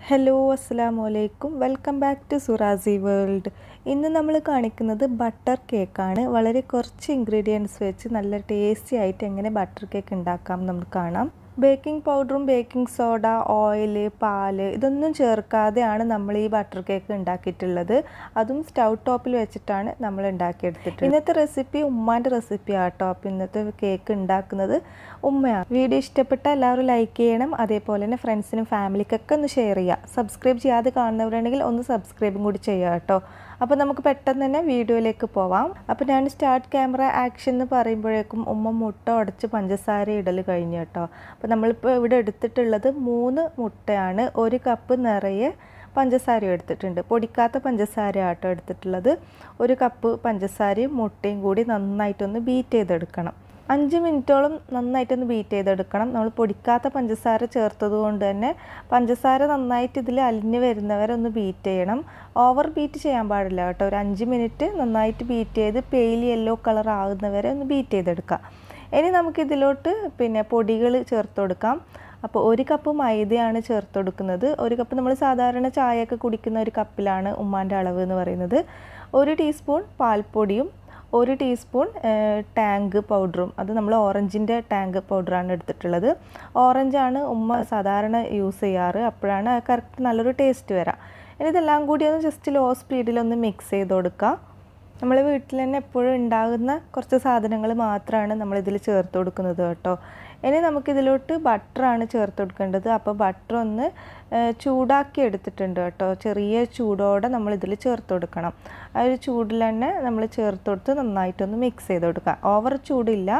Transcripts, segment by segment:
hello അസ്സാം വലൈക്കും welcome back to സുറാസി വേൾഡ് ഇന്ന് നമ്മൾ കാണിക്കുന്നത് ബട്ടർ കേക്കാണ് വളരെ കുറച്ച് ഇൻഗ്രീഡിയൻസ് വെച്ച് നല്ല ടേസ്റ്റി ആയിട്ട് എങ്ങനെ ബട്ടർ കേക്ക് ഉണ്ടാക്കാം എന്ന് നമുക്ക് കാണാം ബേക്കിംഗ് പൗഡറും ബേക്കിംഗ് സോഡ ഓയിൽ പാല് ഇതൊന്നും ചേർക്കാതെയാണ് നമ്മൾ ഈ ബട്ടർ കേക്ക് ഉണ്ടാക്കിയിട്ടുള്ളത് അതും സ്റ്റൗ ടോപ്പിൽ വെച്ചിട്ടാണ് നമ്മൾ ഉണ്ടാക്കിയെടുത്തിട്ടുള്ളത് ഇന്നത്തെ റെസിപ്പി ഉമ്മാൻ്റെ റെസിപ്പി ആട്ടോ അപ്പോൾ ഇന്നത്തെ കേക്ക് ഉണ്ടാക്കുന്നത് ഉമ്മയാണ് വീഡിയോ ഇഷ്ടപ്പെട്ട എല്ലാവരും ലൈക്ക് ചെയ്യണം അതേപോലെ തന്നെ ഫ്രണ്ട്സിനും ഫാമിലിക്കൊക്കെ ഒന്ന് ഷെയർ ചെയ്യുക സബ്സ്ക്രൈബ് ചെയ്യാതെ കാണുന്നവരുണ്ടെങ്കിൽ ഒന്ന് സബ്സ്ക്രൈബും കൂടി ചെയ്യുക കേട്ടോ അപ്പോൾ നമുക്ക് പെട്ടെന്ന് തന്നെ വീഡിയോയിലേക്ക് പോവാം അപ്പോൾ ഞാൻ സ്റ്റാർട്ട് ക്യാമറ ആക്ഷൻ എന്ന് പറയുമ്പോഴേക്കും ഉമ്മ മുട്ട ഉടച്ച് പഞ്ചസാര ഇടൽ കഴിഞ്ഞു കേട്ടോ അപ്പോൾ നമ്മളിപ്പോൾ ഇവിടെ എടുത്തിട്ടുള്ളത് മൂന്ന് മുട്ടയാണ് ഒരു കപ്പ് നിറയെ പഞ്ചസാര എടുത്തിട്ടുണ്ട് പൊടിക്കാത്ത പഞ്ചസാര ആട്ടോ എടുത്തിട്ടുള്ളത് ഒരു കപ്പ് പഞ്ചസാരയും മുട്ടയും കൂടി നന്നായിട്ടൊന്ന് ബീറ്റ് ചെയ്തെടുക്കണം അഞ്ച് മിനിറ്റോളം നന്നായിട്ടൊന്ന് ബീറ്റ് ചെയ്തെടുക്കണം നമ്മൾ പൊടിക്കാത്ത പഞ്ചസാര ചേർത്തത് കൊണ്ട് തന്നെ പഞ്ചസാര നന്നായിട്ട് ഇതിൽ അലിഞ്ഞ് വരുന്നവരെ ഒന്ന് ബീറ്റ് ചെയ്യണം ഓവർ ബീറ്റ് ചെയ്യാൻ പാടില്ല കേട്ടോ ഒരു അഞ്ച് മിനിറ്റ് നന്നായിട്ട് ബീറ്റ് ചെയ്ത് പെയിൽ യെല്ലോ കളർ ആകുന്നവരെ ഒന്ന് ബീറ്റ് ചെയ്തെടുക്കാം ഇനി നമുക്കിതിലോട്ട് പിന്നെ പൊടികൾ ചേർത്ത് കൊടുക്കാം അപ്പോൾ ഒരു കപ്പ് മൈദയാണ് ചേർത്ത് കൊടുക്കുന്നത് ഒരു കപ്പ് നമ്മൾ സാധാരണ ചായയൊക്കെ കുടിക്കുന്ന ഒരു കപ്പിലാണ് ഉമ്മാൻ്റെ അളവ് എന്ന് പറയുന്നത് ഒരു ടീസ്പൂൺ പാൽപ്പൊടിയും ഒരു ടീസ്പൂൺ ടാങ്ക് പൗഡറും അത് നമ്മൾ ഓറഞ്ചിൻ്റെ ടാങ്ക് പൗഡറാണ് എടുത്തിട്ടുള്ളത് ഓറഞ്ചാണ് ഉമ്മ സാധാരണ യൂസ് ചെയ്യാറ് അപ്പോഴാണ് കറക്റ്റ് നല്ലൊരു ടേസ്റ്റ് വരാം ഇനി ഇതെല്ലാം കൂടി ഒന്ന് ജസ്റ്റ് ലോ സ്പീഡിലൊന്ന് മിക്സ് ചെയ്ത് കൊടുക്കുക നമ്മൾ വീട്ടിൽ തന്നെ എപ്പോഴും ഉണ്ടാകുന്ന കുറച്ച് സാധനങ്ങൾ മാത്രമാണ് നമ്മളിതിൽ ചേർത്ത് കൊടുക്കുന്നത് കേട്ടോ ഇനി നമുക്കിതിലോട്ട് ബട്ടറാണ് ചേർത്ത് കൊടുക്കേണ്ടത് അപ്പോൾ ബട്ടർ ഒന്ന് ചൂടാക്കി എടുത്തിട്ടുണ്ട് കേട്ടോ ചെറിയ ചൂടോടെ നമ്മൾ ഇതിൽ ചേർത്ത് കൊടുക്കണം ആ ഒരു ചൂടിൽ തന്നെ നമ്മൾ ചേർത്ത് കൊടുത്ത് നന്നായിട്ടൊന്ന് മിക്സ് ചെയ്ത് കൊടുക്കുക ഓവർ ചൂടില്ല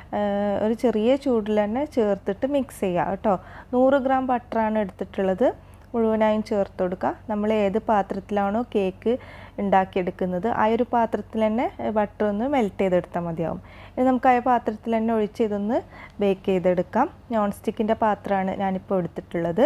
ഒരു ചെറിയ ചൂടിൽ തന്നെ ചേർത്തിട്ട് മിക്സ് ചെയ്യുക കേട്ടോ നൂറ് ഗ്രാം ബട്ടറാണ് എടുത്തിട്ടുള്ളത് മുഴുവനായും ചേർത്ത് കൊടുക്കുക നമ്മൾ ഏത് പാത്രത്തിലാണോ കേക്ക് ഉണ്ടാക്കിയെടുക്കുന്നത് ആ ഒരു പാത്രത്തിൽ തന്നെ ബട്ടർ ഒന്ന് മെൽറ്റ് ചെയ്തെടുത്താൽ മതിയാവും ഇനി നമുക്ക് ആ പാത്രത്തിൽ തന്നെ ഒഴിച്ച് ഇതൊന്ന് ബേക്ക് ചെയ്തെടുക്കാം നോൺ സ്റ്റിക്കിൻ്റെ പാത്രമാണ് ഞാനിപ്പോൾ എടുത്തിട്ടുള്ളത്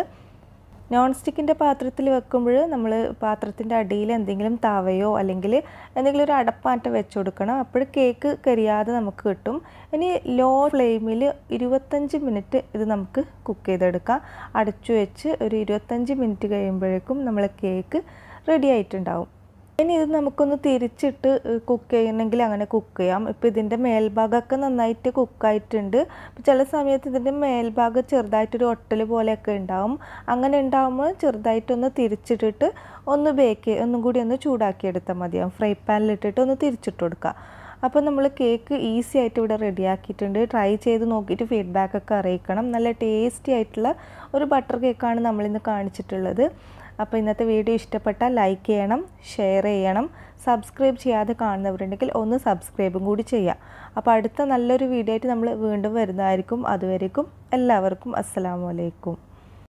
നോൺ സ്റ്റിക്കിൻ്റെ പാത്രത്തിൽ വെക്കുമ്പോൾ നമ്മൾ പാത്രത്തിൻ്റെ അടിയിൽ എന്തെങ്കിലും തവയോ അല്ലെങ്കിൽ എന്തെങ്കിലും ഒരു അടപ്പാറ്റം വെച്ച് കൊടുക്കണം അപ്പോൾ കേക്ക് കരിയാതെ നമുക്ക് കിട്ടും ഇനി ലോ ഫ്ലെയിമിൽ ഇരുപത്തഞ്ച് മിനിറ്റ് ഇത് നമുക്ക് കുക്ക് ചെയ്തെടുക്കാം അടച്ചു വെച്ച് ഒരു ഇരുപത്തഞ്ച് മിനിറ്റ് കഴിയുമ്പോഴേക്കും നമ്മളെ കേക്ക് റെഡി ആയിട്ടുണ്ടാവും ഇനി ഇത് നമുക്കൊന്ന് തിരിച്ചിട്ട് കുക്ക് ചെയ്യണമെങ്കിൽ അങ്ങനെ കുക്ക് ചെയ്യാം ഇപ്പോൾ ഇതിൻ്റെ മേൽഭാഗമൊക്കെ നന്നായിട്ട് കുക്കായിട്ടുണ്ട് ചില സമയത്ത് ഇതിൻ്റെ മേൽഭാഗം ചെറുതായിട്ടൊരു ഒട്ടൽ പോലെയൊക്കെ ഉണ്ടാവും അങ്ങനെ ഉണ്ടാകുമ്പോൾ ചെറുതായിട്ടൊന്ന് തിരിച്ചിട്ടിട്ട് ഒന്ന് ബേക്ക് ഒന്നും കൂടി ഒന്ന് ചൂടാക്കി എടുത്താൽ മതിയാവും ഫ്രൈ പാനിലിട്ടിട്ട് ഒന്ന് തിരിച്ചിട്ട് കൊടുക്കുക അപ്പോൾ നമ്മൾ കേക്ക് ഈസി ആയിട്ട് ഇവിടെ റെഡിയാക്കിയിട്ടുണ്ട് ട്രൈ ചെയ്ത് നോക്കിയിട്ട് ഫീഡ്ബാക്ക് ഒക്കെ അറിയിക്കണം നല്ല ടേസ്റ്റി ആയിട്ടുള്ള ഒരു ബട്ടർ കേക്കാണ് നമ്മളിന്ന് കാണിച്ചിട്ടുള്ളത് അപ്പോൾ ഇന്നത്തെ വീഡിയോ ഇഷ്ടപ്പെട്ടാൽ ലൈക്ക് ചെയ്യണം ഷെയർ ചെയ്യണം സബ്സ്ക്രൈബ് ചെയ്യാതെ കാണുന്നവരുണ്ടെങ്കിൽ ഒന്ന് സബ്സ്ക്രൈബും കൂടി ചെയ്യുക അപ്പോൾ അടുത്ത നല്ലൊരു വീഡിയോ ആയിട്ട് നമ്മൾ വീണ്ടും വരുന്നതായിരിക്കും അതുവരേക്കും എല്ലാവർക്കും അസ്സലാമു അലൈക്കും